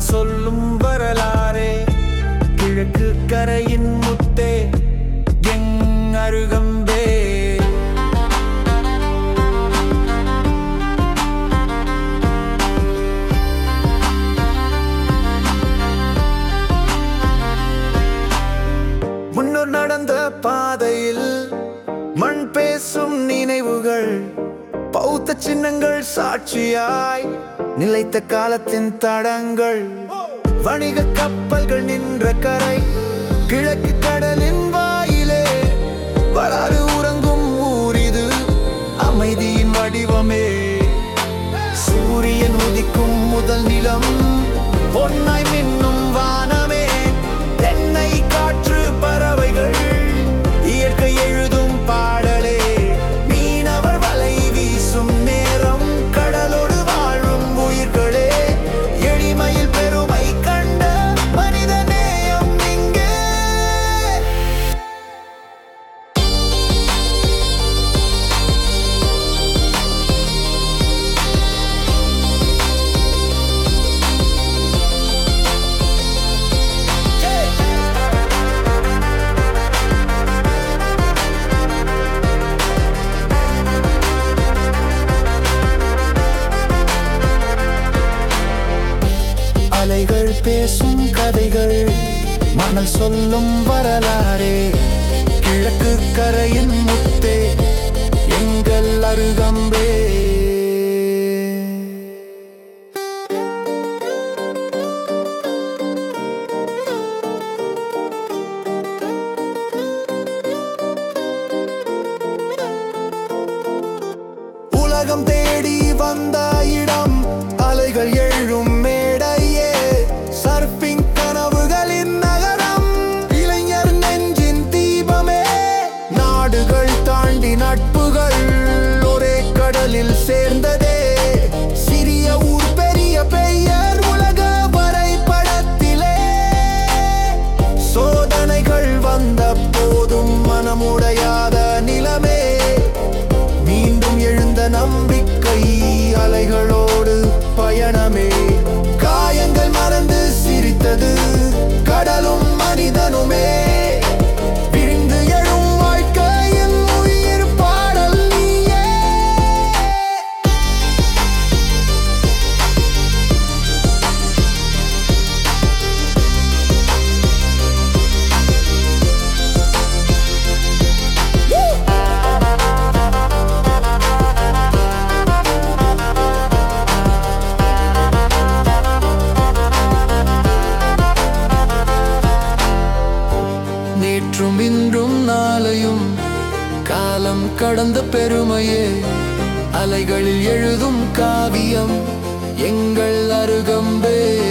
மணல் சொல்லும் வரலாறே கிழக்கு கரையின் முத்தே எங் அருகம்பே முன்னோர் நடந்த பாதையில் மண் பேசும் நினைவுகள் பௌத்த சின்னங்கள் சாட்சியாய் நிலைத்த காலத்தின் தடங்கள் வணிக கப்பல்கள் நின்ற கரை கிழக்கு கடலின் வாயிலே வராறு உறங்கும் ஊர் இது அமைதியின் வடிவமே சூரியன் உதிக்கும் முதல் நிலம் பொன்னாய் மின்னும் வானமே தென்னை காற்று பறவைகள் இயற்கை எழுதும் பாடலே மீனவர் வலை வீசும் நேரம் கடலோடு வாழும் உயிர்களே எளிமையில் பெருமை கண்ட மனித நேயம் இங்கே அலைகள் பேசும் கதைகள் மணல் சொல்லும் வரலாறே கிழக்கு கரையின் முத்தே எங்கள் அருகம்பே உலகம் தேடி வந்த இடம் அலைகள் எழும் மேடையே சர்ஃபிங் கனவுகளின் நகரம் இளைஞர் நெஞ்சின் தீபமே நாடுகள் தாண்டி நட்புகள் ஒரே கடலில் சேர்ந்ததே சிறிய ஊர் பெரிய பெயர் உலக வரைபடத்திலே சோதனைகள் வந்த போதும் மனமுடையாத நிலமே மீண்டும் எழுந்த நம்பிக்கை அலைகளோடு பயணமே காயங்கள் மறந்து சிரித்தது கடலும் மனிதனுமே விரிந்து எழும் வாழ்க்கையின் உயிர் பாடல் நீயே நேற்றும் இன்றும் நாளையும் காலம் கடந்த பெருமையே அலைகளில் எழுதும் காவியம் எங்கள் அருகம்பே